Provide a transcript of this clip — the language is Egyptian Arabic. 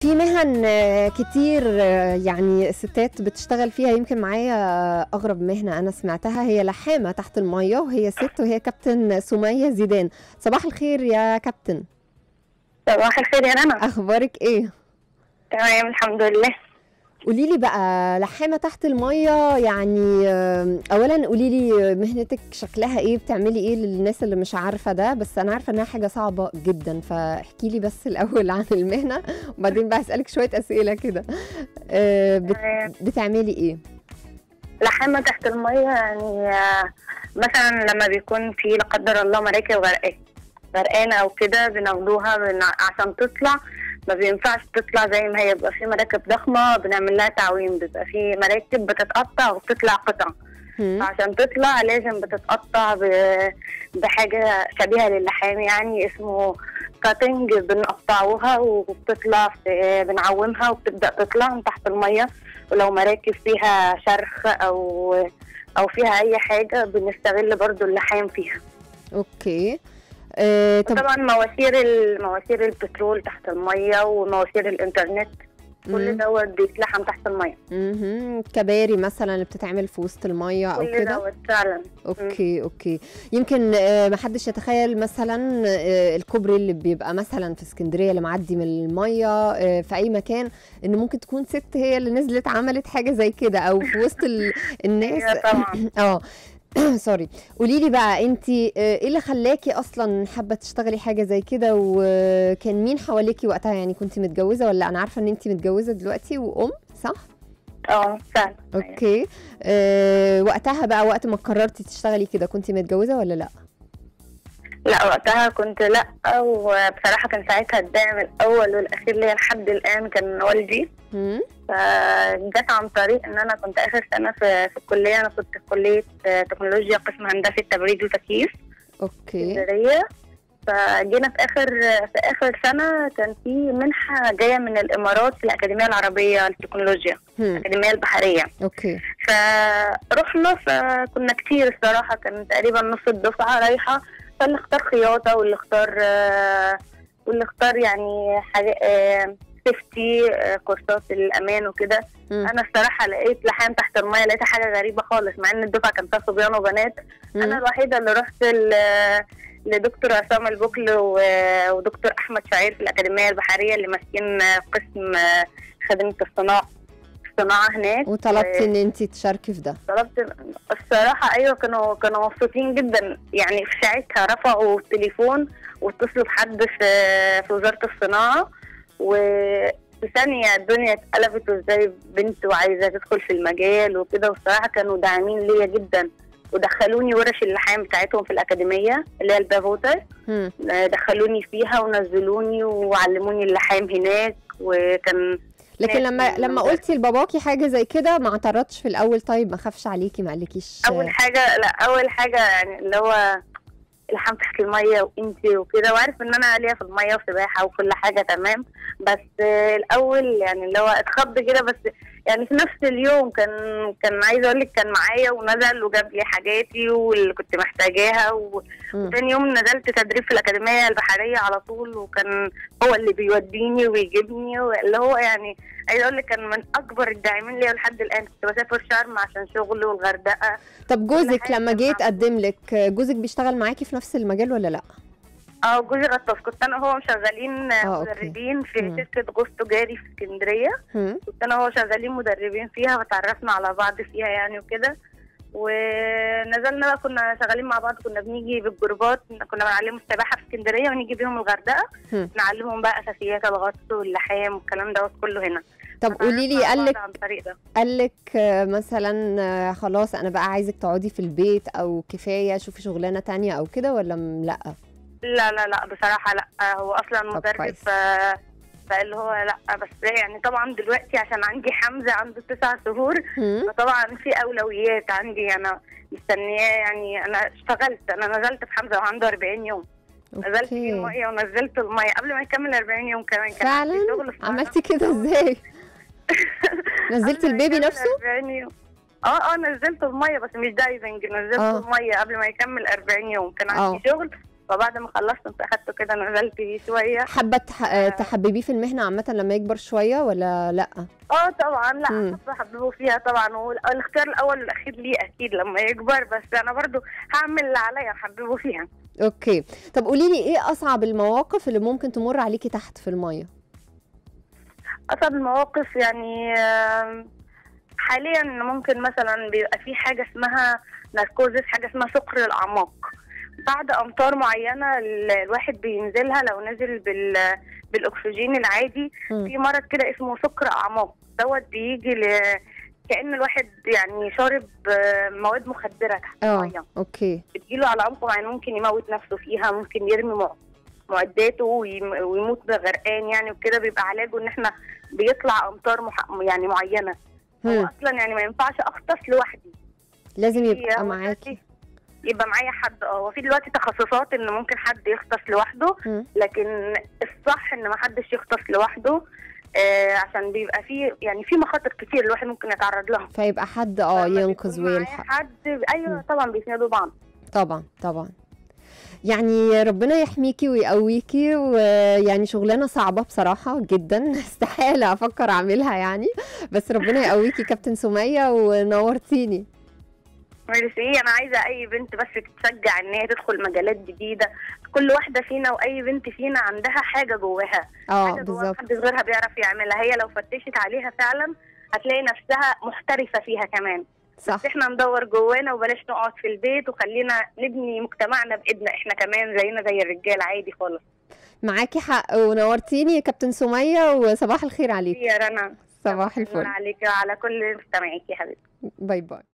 في مهن آه، كتير آه، يعني الستات بتشتغل فيها يمكن معايا آه، اغرب مهنه انا سمعتها هي لحامه تحت الميه وهي ست وهي كابتن سميه زيدان صباح الخير يا كابتن صباح الخير يا رنا اخبارك ايه تمام الحمد لله قولي لي بقى لحامه تحت الميه يعني آه، اولا قولي لي مهنتك شكلها ايه بتعملي ايه للناس اللي مش عارفه ده بس انا عارفه انها حاجه صعبه جدا فاحكي لي بس الاول عن المهنه وبعدين بقى اسالك شويه اسئله كده آه، بت- تمام. بتعملي ايه لحامة تحت المية يعني آه، مثلا لما بيكون في لا قدر الله مراكب غرقانة غرقانة أو كده بناخدوها بن... عشان تطلع ما بينفعش تطلع زي ما هي بيبقى في مراكب ضخمة بنعمل لها تعويم بيبقى في مراكب بتتقطع وبتطلع قطع هم؟ فعشان تطلع لازم بتتقطع ب- بحاجة شبيهة للحام يعني اسمه كاتنج بنقطعوها وبتطلع في بنعومها وبتبدأ تطلع من تحت المية ولو مراكب فيها شرخ أو أو فيها أي حاجة بنستغل برضو اللحام فيها اوكي آه، طب طبعا مواسير ال- مواسير البترول تحت المية ومواسير الإنترنت كل مم. دوت بيتلحم تحت المية مهم. كباري مثلا اللي بتتعمل في وسط الميه او كل كده دوت فعلا اوكي اوكي يمكن آه، محدش يتخيل مثلا آه، الكوبري اللي بيبقى مثلا في اسكندريه اللي معدي من الميه آه، في اي مكان ان ممكن تكون ست هي اللي نزلت عملت حاجه زي كده او في وسط ال- الناس أيوة طبعا اه سوري قولي لي بقى انت ايه اللي خلاكي اصلا حابه تشتغلي حاجه زي كده وكان مين حواليكي وقتها يعني كنت متجوزه ولا انا عارفه ان انت متجوزه دلوقتي وام صح اه فعلا اوكي أه وقتها بقى وقت ما قررتي تشتغلي كده كنت متجوزه ولا لا لا وقتها كنت لا وبصراحة كان ساعتها الداعم الأول والأخير ليا لحد الآن كان والدي هم؟ فجت عن طريق إن أنا كنت آخر سنة في, في الكلية أنا كنت في كلية تكنولوجيا قسم هندسة تبريد وتكييف اوكي اسكندرية فجينا في آخر في آخر سنة كان في منحة جاية من الإمارات في الأكاديمية العربية للتكنولوجيا هم. الأكاديمية البحرية اوكي فرحنا فكنا كتير الصراحة كان تقريبا نص الدفعة رايحة فاللي اختار خياطة واللي اختار آه، واللي اختار يعني حاجة سيفتي كورسات الأمان وكده هم. أنا الصراحة لقيت لحام تحت المية لقيتها حاجة غريبة خالص مع إن الدفعة كان فيها صبيان وبنات أنا هم. الوحيدة اللي رحت ل- لدكتور عصام البكل و- ودكتور أحمد شعير في الأكاديمية البحرية اللي ماسكين قسم آه، خدمة الصناعة الصناعة هناك وطلبتي ان انت تشاركي في ده طلبت الصراحة أيوة كانوا كانوا مبسوطين جدا يعني في ساعتها رفعوا التليفون واتصلوا بحد في في وزارة الصناعة وفي ثانية الدنيا اتقلبت وازاي بنت وعايزة تدخل في المجال وكده والصراحة كانوا داعمين ليا جدا ودخلوني ورش اللحام بتاعتهم في الأكاديمية اللي هي البافوتر هم. دخلوني فيها ونزلوني وعلموني اللحام هناك وكان لكن ناس لما من لما المدرسة. قلتي لباباكي حاجه زي كده ما اعترضش في الاول طيب ما خافش عليكي ما قالكيش اول حاجه لا اول حاجه يعني اللي هو الحام تحت الميه وانتي وكده وعارف ان انا ليا في الميه وسباحه وكل حاجه تمام بس آه، الاول يعني اللي هو اتخض كده بس يعني في نفس اليوم كان كان عايزه اقول لك كان معايا ونزل وجاب لي حاجاتي واللي كنت محتاجاها و... مم. وتاني يوم نزلت تدريب في الأكاديمية البحرية على طول وكان هو اللي بيوديني ويجيبني اللي هو يعني عايزة أقول لك كان من أكبر الداعمين ليا لحد الآن كنت بسافر شرم عشان شغل والغردقة طب جوزك حاجة لما جه معاه. يتقدم لك جوزك بيشتغل معاكي في نفس المجال ولا لا اه جوزي غطاس كنت أنا وهو شغالين آه، أوكي. مدربين في مم. شركة غوص تجاري في اسكندرية هم؟ كنت أنا وهو شغالين مدربين فيها وتعرفنا على بعض فيها يعني وكده ونزلنا بقى كنا شغالين مع بعض كنا بنيجي بالجروبات كنا بنعلمهم السباحه في اسكندريه ونيجي بيهم الغردقه هم. نعلمهم بقى اساسيات الغطس واللحام والكلام دوت كله هنا طب قولي لي فتعرفنا على قال لك بعض عن طريق ده قال لك مثلا آه، خلاص انا بقى عايزك تقعدي في البيت او كفايه شوفي شغلانه تانية او كده ولا م- لا لا لا لا بصراحه لا هو اصلا طب مدرب كويس. ف- فاللي هو لا بس يعني طبعا دلوقتي عشان عندي حمزه عنده تسع شهور هم؟ فطبعا في اولويات عندي انا مستنياه يعني انا اشتغلت انا نزلت في حمزه وعنده 40 يوم نزلت فيه اوكي الميه ونزلت الميه قبل ما يكمل 40 يوم كمان كان عندي فعلا شغل في عملتي قناة كده الصوت. ازاي نزلت قبل ما البيبي يكمل نفسه 40 يوم اه اه نزلت الميه بس مش دايفنج نزلت آه. الميه قبل ما يكمل 40 يوم كان آه. عندي شغل فبعد ما خلصت انت اخدته كده نزلت بيه شويه حابه تح- تحببيه في المهنه عامه لما يكبر شويه ولا لا اه طبعا لا مم. حابه احببه فيها طبعا والاختيار الاول والاخير ليه اكيد لما يكبر بس انا برضو هعمل اللي عليا احببه فيها اوكي طب قولي لي ايه اصعب المواقف اللي ممكن تمر عليكي تحت في الميه اصعب المواقف يعني آم، حاليا ممكن مثلا بيبقى في حاجه اسمها ناركوزس حاجه اسمها سكر الاعماق بعد امطار معينه ال- الواحد بينزلها لو نزل بال بالاكسجين العادي مم. في مرض كده اسمه سكر اعماق دوت بيجي ل... كأن الواحد يعني شارب آه، مواد مخدرة تحت اه المية اوكي بتجيله على عمق معين ممكن يموت نفسه فيها ممكن يرمي مع- معداته ويم- ويموت غرقان يعني وكده بيبقى علاجه ان احنا بيطلع امطار مح... يعني معينه هو هم. اصلا يعني ما ينفعش اغطس لوحدي لازم يبقى هو معاكي دلوقتي يبقى معايا حد اه هو في دلوقتي تخصصات ان ممكن حد يغطس لوحده هم. لكن الصح ان ما حدش يغطس لوحده آه عشان بيبقى في يعني في مخاطر كتير الواحد ممكن يتعرض لها فيبقى حد اه فلما ينقذ بيكون معايا ويلحق حد ايوه مم. طبعا بيسندوا بعض طبعا طبعا يعني ربنا يحميكي ويقويكي ويعني شغلانه صعبه بصراحه جدا استحاله افكر اعملها يعني بس ربنا يقويكي كابتن سميه ونورتيني ميرسي انا عايزه اي بنت بس تتشجع ان هي تدخل مجالات جديده كل واحده فينا واي بنت فينا عندها حاجه جواها اه حاجه جواها بالظبط محدش غيرها بيعرف يعملها هي لو فتشت عليها فعلا هتلاقي نفسها محترفه فيها كمان صح بس احنا ندور جوانا وبلاش نقعد في البيت وخلينا نبني مجتمعنا بايدنا احنا كمان زينا زي الرجال عادي خالص معاكي حق ونورتيني يا كابتن سميه وصباح الخير عليك يا رنا صباح النور الفل عليك وعلى كل مستمعيك يا حبيبتي باي باي